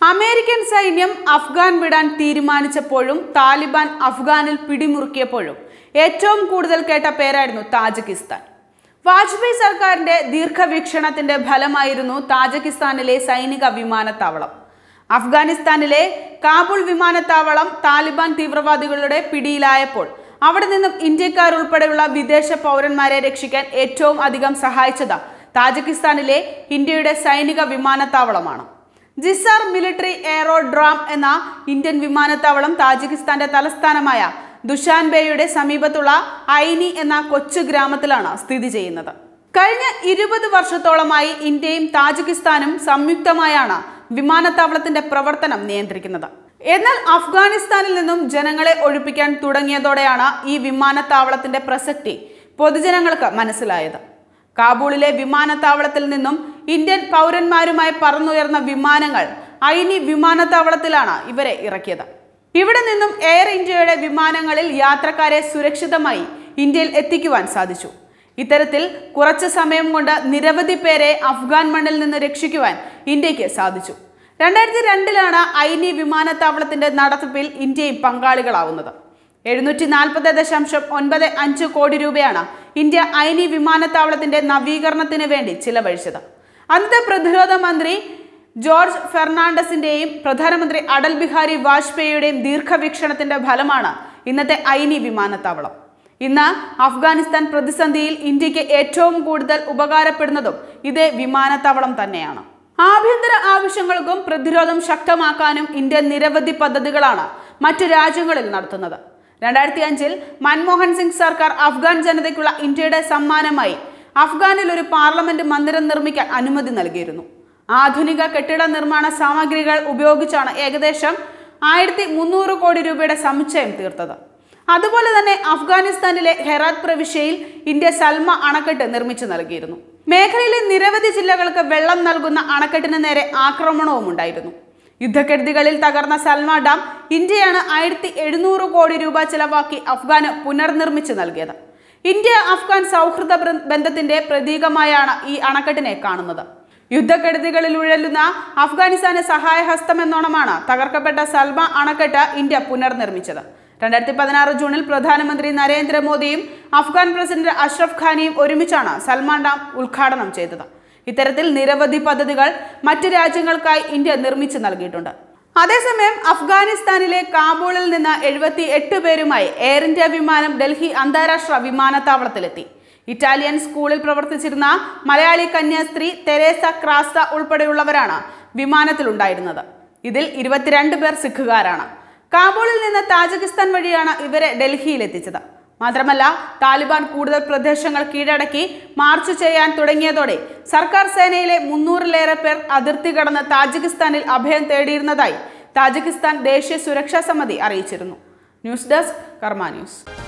American സൈന്യം അഫ്ഗാൻ വിടാൻ തീരുമാനിച്ചപ്പോഴും താലിബാൻ അഫ്ഗാനിൽ പിടിമുറുക്കിയപ്പോഴും ഏറ്റവും കൂടുതൽ കേട്ട പേരായിരുന്നു താജിക്കിസ്ഥാൻ വാജ്പേയി സർക്കാരിന്റെ ദീർഘവീക്ഷണത്തിന്റെ ഫലമായിരുന്നു താജിക്കിസ്ഥാനിലെ സൈനിക വിമാനത്താവളം അഫ്ഗാനിസ്ഥാനിലെ കാബൂൾ വിമാനത്താവളം താലിബാൻ തീവ്രവാദികളുടെ പിടിയിലായപ്പോൾ അവിടെ നിന്നും ഇന്ത്യക്കാരുൾപ്പെടെയുള്ള വിദേശ പൗരന്മാരെ രക്ഷിക്കാൻ ഏറ്റവും അധികം സഹായിച്ചത് താജിക്കിസ്ഥാനിലെ ഇന്ത്യയുടെ സൈനിക വിമാനത്താവളമാണ് ജിസാർ മിലിറ്ററി എയറോഡ്രാം എന്ന ഇന്ത്യൻ വിമാനത്താവളം താജിക്കിസ്ഥാന്റെ തലസ്ഥാനമായ ദുഷാൻബേയുടെ സമീപത്തുള്ള ഐനി എന്ന കൊച്ചു ഗ്രാമത്തിലാണ് സ്ഥിതി ചെയ്യുന്നത് കഴിഞ്ഞ ഇരുപത് വർഷത്തോളമായി ഇന്ത്യയും താജിക്കിസ്ഥാനും സംയുക്തമായാണ് വിമാനത്താവളത്തിന്റെ പ്രവർത്തനം നിയന്ത്രിക്കുന്നത് എന്നാൽ അഫ്ഗാനിസ്ഥാനിൽ നിന്നും ജനങ്ങളെ ഒഴിപ്പിക്കാൻ തുടങ്ങിയതോടെയാണ് ഈ വിമാനത്താവളത്തിന്റെ പ്രസക്തി പൊതുജനങ്ങൾക്ക് മനസ്സിലായത് കാബൂളിലെ വിമാനത്താവളത്തിൽ നിന്നും ഇന്ത്യൻ പൗരന്മാരുമായി പറന്നുയർന്ന വിമാനങ്ങൾ ഐനി വിമാനത്താവളത്തിലാണ് ഇവരെ ഇറക്കിയത് ഇവിടെ നിന്നും എയർ ഇന്ത്യയുടെ വിമാനങ്ങളിൽ യാത്രക്കാരെ സുരക്ഷിതമായി ഇന്ത്യയിൽ എത്തിക്കുവാൻ സാധിച്ചു ഇത്തരത്തിൽ കുറച്ച് സമയം കൊണ്ട് നിരവധി പേരെ അഫ്ഗാൻ മണ്ണിൽ നിന്ന് രക്ഷിക്കുവാൻ ഇന്ത്യക്ക് സാധിച്ചു രണ്ടായിരത്തി രണ്ടിലാണ് ഐനി വിമാനത്താവളത്തിന്റെ നടത്തിപ്പിൽ ഇന്ത്യയും പങ്കാളികളാവുന്നത് എഴുന്നൂറ്റി നാൽപ്പത് ദശാംശം ഒൻപത് അഞ്ച് കോടി രൂപയാണ് ഇന്ത്യ ഐനി വിമാനത്താവളത്തിന്റെ നവീകരണത്തിന് വേണ്ടി ചിലവഴിച്ചത് അന്നത്തെ പ്രതിരോധ മന്ത്രി ജോർജ് ഫെർണാണ്ടസിന്റെയും പ്രധാനമന്ത്രി അടൽ ബിഹാരി വാജ്പേയിയുടെയും ദീർഘവീക്ഷണത്തിന്റെ ഫലമാണ് ഇന്നത്തെ ഐനി വിമാനത്താവളം ഇന്ന് അഫ്ഗാനിസ്ഥാൻ പ്രതിസന്ധിയിൽ ഇന്ത്യക്ക് ഏറ്റവും കൂടുതൽ ഉപകാരപ്പെടുന്നതും ഇതേ വിമാനത്താവളം തന്നെയാണ് ആഭ്യന്തര ആവശ്യങ്ങൾക്കും പ്രതിരോധം ശക്തമാക്കാനും ഇന്ത്യ നിരവധി പദ്ധതികളാണ് മറ്റു രാജ്യങ്ങളിൽ നടത്തുന്നത് രണ്ടായിരത്തി അഞ്ചിൽ മൻമോഹൻ സിംഗ് സർക്കാർ അഫ്ഗാൻ ജനതയ്ക്കുള്ള ഇന്ത്യയുടെ സമ്മാനമായി അഫ്ഗാനിൽ ഒരു പാർലമെന്റ് മന്ദിരം നിർമ്മിക്കാൻ അനുമതി നൽകിയിരുന്നു ആധുനിക കെട്ടിട നിർമ്മാണ സാമഗ്രികൾ ഉപയോഗിച്ചാണ് ഏകദേശം ആയിരത്തി മുന്നൂറ് കോടി രൂപയുടെ സമുച്ചയം തീർത്തത് അതുപോലെ തന്നെ അഫ്ഗാനിസ്ഥാനിലെ ഹെറാത്ത് പ്രവിശ്യയിൽ ഇന്ത്യ സൽമ അണക്കെട്ട് നിർമ്മിച്ചു നൽകിയിരുന്നു മേഖലയിലെ നിരവധി ജില്ലകൾക്ക് വെള്ളം നൽകുന്ന അണക്കെട്ടിന് നേരെ ആക്രമണവും ഉണ്ടായിരുന്നു യുദ്ധക്കെടുതികളിൽ തകർന്ന സൽമ ഡാം ഇന്ത്യയാണ് ആയിരത്തി എഴുന്നൂറ് കോടി രൂപ ചെലവാക്കി അഫ്ഗാന് പുനർനിർമ്മിച്ചു നൽകിയത് ഇന്ത്യ അഫ്ഗാൻ സൗഹൃദ ബൃ- ബന്ധത്തിന്റെ പ്രതീകമായാണ് ഈ അണക്കെട്ടിനെ കാണുന്നത് യുദ്ധക്കെടുതികളിൽ ഉഴലുന്ന അഫ്ഗാനിസ്ഥാന് സഹായഹസ്തം എന്നോണമാണ് തകർക്കപ്പെട്ട സൽമ അണക്കെട്ട് ഇന്ത്യ പുനർനിർമ്മിച്ചത് രണ്ടായിരത്തി പതിനാറ് ജൂണിൽ പ്രധാനമന്ത്രി നരേന്ദ്രമോദിയും അഫ്ഗാൻ പ്രസിഡന്റ് അഷ്റഫ് ഖാനിയും ഒരുമിച്ചാണ് സൽമാൻ ഡാം ഉദ്ഘാടനം ചെയ്തത് ഇത്തരത്തിൽ നിരവധി പദ്ധതികൾ മറ്റ് രാജ്യങ്ങൾക്കായി ഇന്ത്യ നിർമ്മിച്ചു നൽകിയിട്ടുണ്ട് അതേസമയം അഫ്ഗാനിസ്ഥാനിലെ കാബൂളിൽ നിന്ന് എഴുപത്തി എട്ട് പേരുമായി എയർ ഇന്ത്യ വിമാനം ഡൽഹി അന്താരാഷ്ട്ര വിമാനത്താവളത്തിലെത്തി ഇറ്റാലിയൻ സ്കൂളിൽ പ്രവർത്തിച്ചിരുന്ന മലയാളി കന്യാസ്ത്രീ തെരേസ ക്രാസ്ത ഉൾപ്പെടെയുള്ളവരാണ് വിമാനത്തിലുണ്ടായിരുന്നത് ഇതിൽ ഇരുപത്തിരണ്ട് പേർ സിഖുകാരാണ് കാബൂളിൽ നിന്ന് താജിക്കിസ്ഥാൻ വഴിയാണ് ഇവരെ ഡൽഹിയിൽ എത്തിച്ചത് മാത്രമല്ല താലിബാൻ കൂടുതൽ പ്രദേശങ്ങൾ കീഴടക്കി മാർച്ച് ചെയ്യാൻ തുടങ്ങിയതോടെ സർക്കാർ സേനയിലെ മുന്നൂറിലേറെ പേർ അതിർത്തി കടന്ന് താജിക്കിസ്ഥാനിൽ അഭയം തേടിയിരുന്നതായി താജിക്കിസ്ഥാൻ ദേശീയ സുരക്ഷാ സമിതി അറിയിച്ചിരുന്നു ന്യൂസ് ഡെസ്ക് കർമ്മ ന്യൂസ്